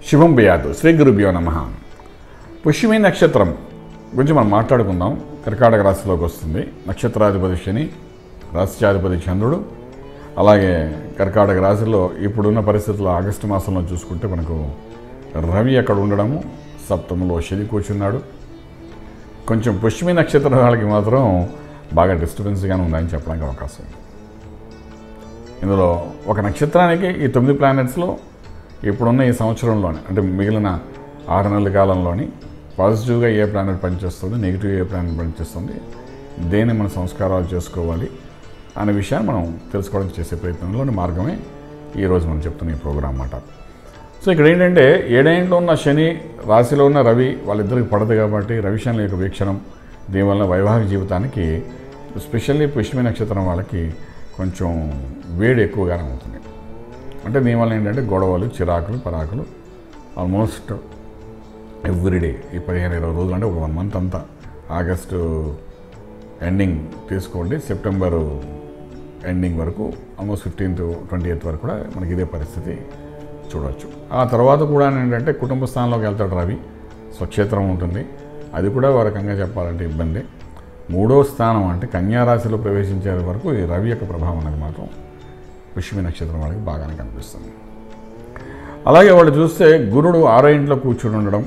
శుభం బియాదు శ్రీ గురుభ్యో నమ పుష్యమి నక్షత్రం గురించి మనం మాట్లాడుకుందాం కర్కాటక రాశిలోకి వస్తుంది నక్షత్రాధిపతి శని రాశ్యాధిపతి చంద్రుడు అలాగే కర్కాటక రాశిలో ఇప్పుడున్న పరిస్థితుల్లో ఆగస్టు మాసంలో చూసుకుంటే మనకు రవి అక్కడ ఉండడము సప్తమంలో శని కూర్చున్నాడు కొంచెం పుష్యమి నక్షత్రం వాళ్ళకి మాత్రం బాగా డిస్టర్బెన్స్గానే ఉందని చెప్పడానికి అవకాశం ఉంది ఇందులో ఒక నక్షత్రానికి ఈ తొమ్మిది ప్లానెట్స్లో ఇప్పుడున్న ఈ సంవత్సరంలోనే అంటే మిగిలిన ఆరు నెలల కాలంలోని పాజిటివ్గా ఏ ప్లానెట్ పనిచేస్తుంది నెగిటివ్ ఏ ప్లానెట్ పనిచేస్తుంది దేన్ని మనం సంస్కారాలు చేసుకోవాలి అనే విషయాన్ని మనం తెలుసుకోవడం చేసే ప్రయత్నంలోని మార్గమే ఈరోజు మనం చెప్తున్న ఈ ప్రోగ్రాం అన్నమాట సో ఇక్కడ ఏంటంటే ఏడేంట్లో ఉన్న శని రాశిలో ఉన్న రవి వాళ్ళిద్దరికి పడదు కాబట్టి రవిశనుల యొక్క వీక్షణం దీనివల్ల వైవాహిక జీవితానికి స్పెషల్లీ పుష్మి నక్షత్రం వాళ్ళకి కొంచెం వేడి ఎక్కువగానే అవుతుంది అంటే దీనివల్ల ఏంటంటే గొడవలు చిరాకులు పరాకులు ఆల్మోస్ట్ ఎవ్రీడే ఈ పదిహేను ఇరవై రోజులు అంటే ఒక వన్ మంత్ అంతా ఆగస్టు ఎండింగ్ తీసుకోండి సెప్టెంబరు ఎండింగ్ వరకు ఆల్మోస్ట్ ఫిఫ్టీన్త్ ట్వంటీ ఎయిత్ వరకు కూడా మనకి ఇదే పరిస్థితి చూడవచ్చు ఆ తర్వాత కూడా ఏంటంటే కుటుంబ స్థానంలోకి వెళ్తాడు రవి స్వక్షేత్రం ఉంటుంది అది కూడా ఒక రకంగా చెప్పాలంటే ఇబ్బంది మూడో స్థానం అంటే కన్యా రాశిలో ప్రవేశించే వరకు ఈ రవి యొక్క ప్రభావం అనేది మాత్రం పుష్మి నక్షత్రం వాళ్ళకి బాగానే కనిపిస్తుంది అలాగే వాళ్ళు చూస్తే గురుడు ఆరో ఇంట్లో కూర్చుని ఉండడం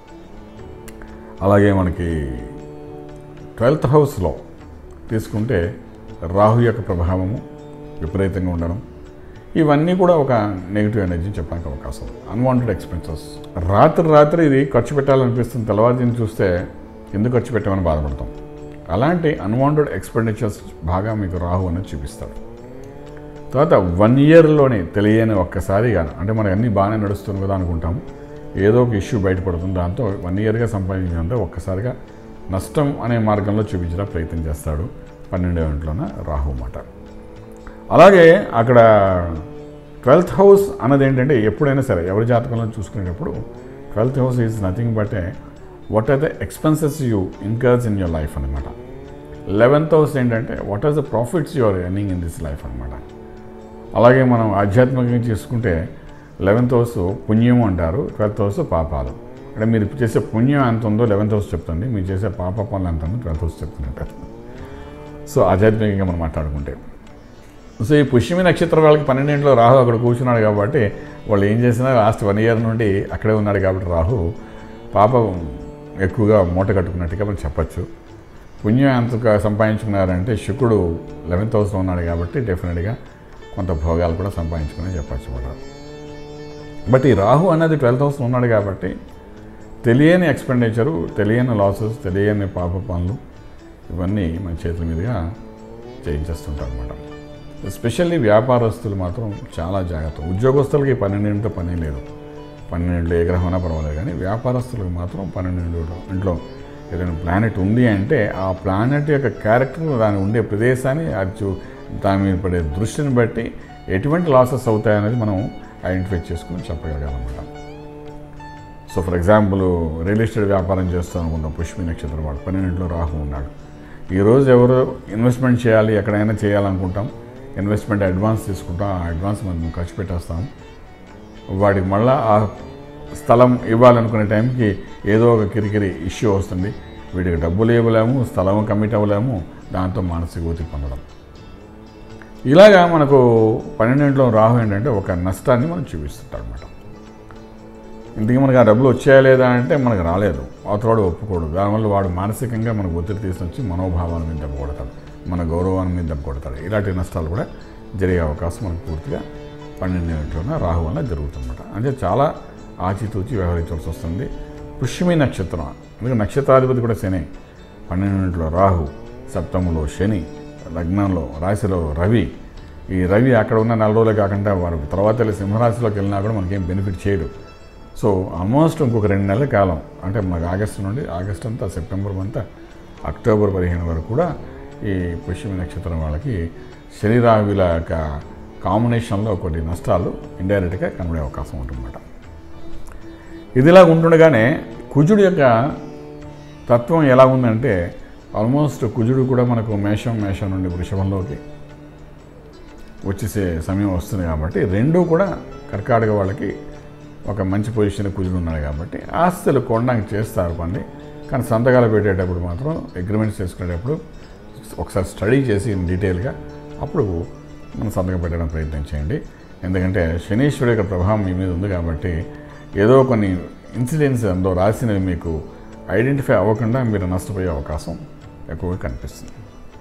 అలాగే మనకి ట్వెల్త్ హౌస్లో తీసుకుంటే రాహు యొక్క ప్రభావము విపరీతంగా ఉండడం ఇవన్నీ కూడా ఒక నెగిటివ్ ఎనర్జీ చెప్పడానికి అవకాశం అన్వాంటెడ్ ఎక్స్పెన్సెస్ రాత్రి రాత్రి ఇది ఖర్చు పెట్టాలనిపిస్తుంది తెల్లవారుజీని చూస్తే ఎందుకు ఖర్చు పెట్టామని బాధపడతాం అలాంటి అన్వాంటెడ్ ఎక్స్పెండిచర్స్ బాగా మీకు రాహు అనేది చూపిస్తాడు తర్వాత వన్ ఇయర్లోనే తెలియని ఒక్కసారిగా అంటే మనకి అన్నీ బాగానే నడుస్తుంది కదా అనుకుంటాము ఏదో ఒక ఇష్యూ బయటపడుతుంది దాంతో వన్ ఇయర్గా సంపాదించినంటే ఒక్కసారిగా నష్టం అనే మార్గంలో చూపించడం ప్రయత్నం చేస్తాడు పన్నెండవ ఇంట్లోన రాహు మాట అలాగే అక్కడ ట్వెల్త్ హౌస్ అన్నది ఏంటంటే ఎప్పుడైనా సరే ఎవరి జాతకంలో చూసుకునేటప్పుడు twelfth house is nothing but what are the expenses you incurs in your life అనమాట లెవెన్త్ హౌస్ ఏంటంటే what are the profits your earning in this life అనమాట అలాగే మనం ఆధ్యాత్మికంగా చేసుకుంటే లెవెన్త్ హౌస్ పుణ్యం అంటారు ట్వెల్త్ హౌస్ పాపాలు అంటే మీరు చేసే పుణ్యం ఎంత ఉందో లెవెన్త్ హౌస్ చెప్తుంది మీరు చేసే పాప పనులు ఎంత ఉందో ట్వెల్త్ హౌస్ చెప్తున్నట్టు సో ఆధ్యాత్మికంగా మనం మాట్లాడుకుంటే సో ఈ పుష్యమి నక్షత్రం వాళ్ళకి పన్నెండింటిలో రాహు అక్కడ కూర్చున్నాడు కాబట్టి వాళ్ళు ఏం చేసినా లాస్ట్ వన్ ఇయర్ నుండి అక్కడే ఉన్నాడు కాబట్టి రాహు పాపం ఎక్కువగా మూట కట్టుకున్నట్టుగా మనం చెప్పచ్చు పుణ్యం ఎంత సంపాదించుకున్నారంటే శుక్రుడు లెవెన్త్ హౌస్లో ఉన్నాడు కాబట్టి డెఫినెట్గా కొంత భోగాలు కూడా సంపాదించుకుని చెప్పచ్చు కూడా బట్ ఈ రాహు అనేది ట్వెల్త్ హౌస్లో ఉన్నాడు కాబట్టి తెలియని ఎక్స్పెండిచరు తెలియని లాసెస్ తెలియని పాప పనులు ఇవన్నీ మన చేతుల మీదుగా చేయించేస్తుంటారు అనమాట ఎస్పెషల్లీ వ్యాపారస్తులు మాత్రం చాలా జాగ్రత్త ఉద్యోగస్తులకి పన్నెండింటితో పని లేదు పన్నెండు ఏ గ్రహమైనా పర్వాలేదు కానీ వ్యాపారస్తులకు మాత్రం పన్నెండు ఇంట్లో ఏదైనా ప్లానెట్ ఉంది అంటే ఆ ప్లానెట్ యొక్క క్యారెక్టర్ దాని ఉండే ప్రదేశాన్ని అది చూ దాని మీద పడే దృష్టిని బట్టి ఎటువంటి లాసెస్ అవుతాయనేది మనం ఐడెంటిఫై చేసుకుని చెప్పగలగాలన్నమాట so for example real estate వ్యాపారం చేస్తాం అనుకుందాం పుష్మి నక్షత్రం వాడు పన్నెండింటిలో రాహు ఉన్నాడు ఈరోజు ఎవరు ఇన్వెస్ట్మెంట్ చేయాలి ఎక్కడైనా చేయాలనుకుంటాం ఇన్వెస్ట్మెంట్ అడ్వాన్స్ తీసుకుంటాం ఆ అడ్వాన్స్ మనం ఖర్చు పెట్టేస్తాం వాడికి మళ్ళీ ఆ స్థలం ఇవ్వాలనుకునే టైంకి ఏదో ఒక కిరికిరి ఇష్యూ వస్తుంది వీడికి డబ్బులు ఇవ్వలేము స్థలం కమిట్ అవ్వలేము దాంతో మానసిక ఊతి పొందడం ఇలాగా మనకు పన్నెండింటిలో రాహు ఏంటంటే ఒక నష్టాన్ని మనం చూపిస్తుంటాడు అనమాట ఇంతకీ మనకు ఆ డబ్బులు వచ్చాయా లేదా అంటే మనకు రాలేదు అవతలవాడు ఒప్పుకోడు దానివల్ల వాడు మానసికంగా మనకు ఒత్తిడి తీసుకొచ్చి మనోభావాల మీద దెబ్బ కొడతాడు మన గౌరవాన్ని మీద దెబ్బ కొడతాడు ఇలాంటి నష్టాలు కూడా జరిగే అవకాశం మనకు పూర్తిగా పన్నెండింటిలోనే రాహు వల్ల జరుగుతుందన్నమాట అంటే చాలా ఆచితూచి వ్యవహరించాల్సి వస్తుంది పుష్యమి నక్షత్రం ఎందుకంటే నక్షత్రాధిపతి కూడా శని పన్నెండింటిలో రాహు సప్తములో శని లగ్నంలో రాశిలో రవి ఈ రవి అక్కడ ఉన్న నెల రోజులే కాకుండా వారు తర్వాత వెళ్ళి సింహరాశిలోకి వెళ్ళినా కూడా మనకేం బెనిఫిట్ చేయడు సో ఆల్మోస్ట్ ఇంకొక రెండు నెలల కాలం అంటే మనకు ఆగస్టు నుండి ఆగస్ట్ అంతా సెప్టెంబర్ అంతా అక్టోబర్ పదిహేను వరకు కూడా ఈ పుష్యమి నక్షత్రం వాళ్ళకి శరీరావిల యొక్క కాంబినేషన్లో కొన్ని నష్టాలు ఇండైరెక్ట్గా కనబడే అవకాశం ఉంటుందన్నమాట ఇదిలా ఉంటుండగానే కుజుడు యొక్క తత్వం ఎలా ఉందంటే ఆల్మోస్ట్ కుజుడు కూడా మనకు మేషం మేషం నుండి వృషభంలోకి వచ్చేసే సమయం వస్తుంది కాబట్టి రెండూ కూడా కర్కాటక వాళ్ళకి ఒక మంచి పొజిషన్ కుజుడు ఉన్నాడు కాబట్టి ఆస్తులు కొనడానికి చేస్తారు పని కానీ సంతకాలు పెట్టేటప్పుడు మాత్రం అగ్రిమెంట్స్ చేసుకునేటప్పుడు ఒకసారి స్టడీ చేసి డీటెయిల్గా అప్పుడు మనం సంతకం పెట్టడం ప్రయత్నం చేయండి ఎందుకంటే శనీశ్వరుడు యొక్క ప్రభావం మీ మీద ఉంది కాబట్టి ఏదో కొన్ని ఇన్సిడెంట్స్ అందులో రాసినవి మీకు ఐడెంటిఫై అవ్వకుండా మీరు నష్టపోయే అవకాశం ఎక్కువగా కనిపిస్తుంది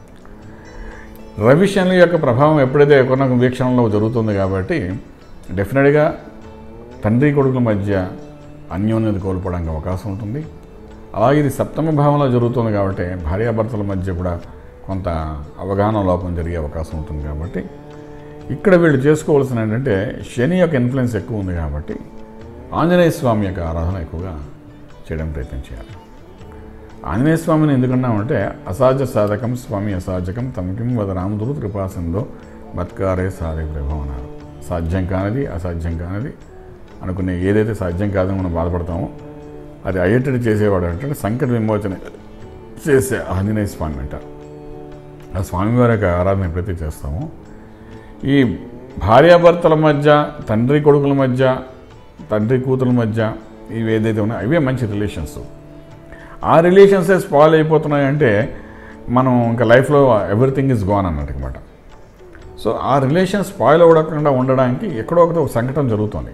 రవి శనుల యొక్క ప్రభావం ఎప్పుడైతే కొన్న వీక్షణలో జరుగుతుంది కాబట్టి డెఫినెట్గా తండ్రి కొడుకుల మధ్య అన్యోన్యత కోల్పోవడానికి అవకాశం ఉంటుంది అలాగే ఇది సప్తమ భావంలో జరుగుతుంది కాబట్టి భార్యాభర్తల మధ్య కూడా కొంత అవగాహన లోపం జరిగే అవకాశం ఉంటుంది కాబట్టి ఇక్కడ వీళ్ళు చేసుకోవాల్సిన ఏంటంటే శని యొక్క ఇన్ఫ్లుయెన్స్ ఎక్కువ ఉంది కాబట్టి ఆంజనేయ స్వామి యొక్క ఆరాధన ఎక్కువగా చేయడం ప్రయత్నం చేయాలి ఆంజనేయ స్వామిని ఎందుకన్నామంటే అసాధ్య సాధకం స్వామి అసాధ్యకం తమకిం వద రామదురు కృపాసంలో బత్కారే సాధక ప్రభావం అన్నారు సాధ్యం కానిది అసాధ్యం కానిది అనుకునే ఏదైతే సాధ్యం కాదని మనం బాధపడతామో అది అయ్యేటట్టు చేసేవాడు అంటే సంకట విమోచన చేసే ఆంజనేయ స్వామి అంటారు ఆ స్వామివారి యొక్క ఆరాధన ఎప్పుడైతే చేస్తామో ఈ భార్యాభర్తల మధ్య తండ్రి కొడుకుల మధ్య తండ్రి కూతుల మధ్య ఇవి ఏదైతే ఉన్నాయో అవే మంచి రిలేషన్స్ ఆ రిలేషన్సే స్పాయిల్ అయిపోతున్నాయంటే మనం ఇంకా లైఫ్లో ఎవ్రీథింగ్ ఇస్ గోన్ అన్నట్టు అనమాట సో ఆ రిలేషన్ స్పాయిల్ అవ్వకుండా ఉండడానికి ఎక్కడో ఒకటి ఒక సంకటం జరుగుతుంది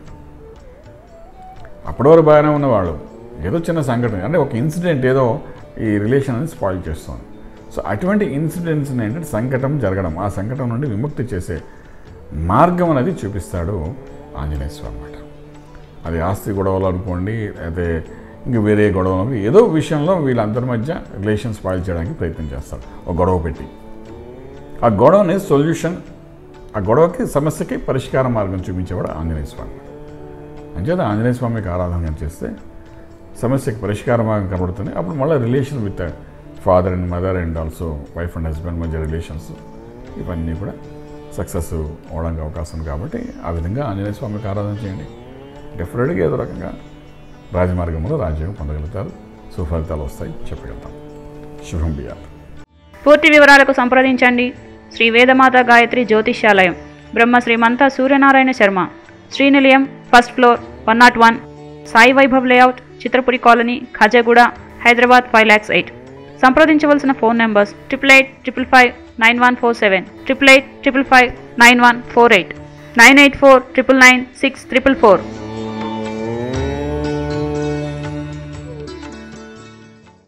అప్పటి వరకు బాగానే ఉన్నవాళ్ళు ఏదో చిన్న సంఘటన అంటే ఒక ఇన్సిడెంట్ ఏదో ఈ రిలేషన్ అనేది స్పాయిల్ చేస్తుంది సో అటువంటి ఇన్సిడెంట్స్ని ఏంటంటే సంకటం జరగడం ఆ సంకటం నుండి విముక్తి చేసే మార్గం అనేది చూపిస్తాడు ఆంజనేయ స్వామి అన్నమాట అది ఆస్తి గొడవలు అనుకోండి అయితే ఇంక వేరే గొడవలు ఏదో విషయంలో వీళ్ళందరి మధ్య రిలేషన్ స్పాయిల్ చేయడానికి ప్రయత్నం చేస్తాడు ఒక గొడవ పెట్టి ఆ గొడవని సొల్యూషన్ ఆ గొడవకి సమస్యకి పరిష్కార మార్గం చూపించేవాడు ఆంజనేయ స్వామి అంచేత ఆంజనేయ స్వామికి ఆరాధన చేస్తే సమస్యకి పరిష్కార మార్గం కనబడుతుంది అప్పుడు మళ్ళీ relation with father and mother and also wife and husband మధ్య రిలేషన్స్ ఇవన్నీ కూడా సక్సెస్ అవడానికి అవకాశం ఉంది కాబట్టి ఆ విధంగా ఆంజనేయ స్వామికి ఆరాధన చేయండి డెఫినెట్గా ఏదో రకంగా రాజమార్గంలో రాజ్యం పొందగలుగుతారు సుఫలితాలు వస్తాయి చెప్పగలుగుతాం శుభం బియ్యాలు పూర్తి వివరాలకు సంప్రదించండి Shri Vedamata Gayatri Jyotishyalayam Brahma Shrimanta Suryanarayana Sharma Srinilayam first floor one nought one Sai Vaibhav layout Chitrapuri colony Khajaguda Hyderabad five lakhs eight సంప్రదించవలసిన phone numbers triple eight triple five nine one four seven triple eight triple five nine one four eight nine eight four triple nine six triple four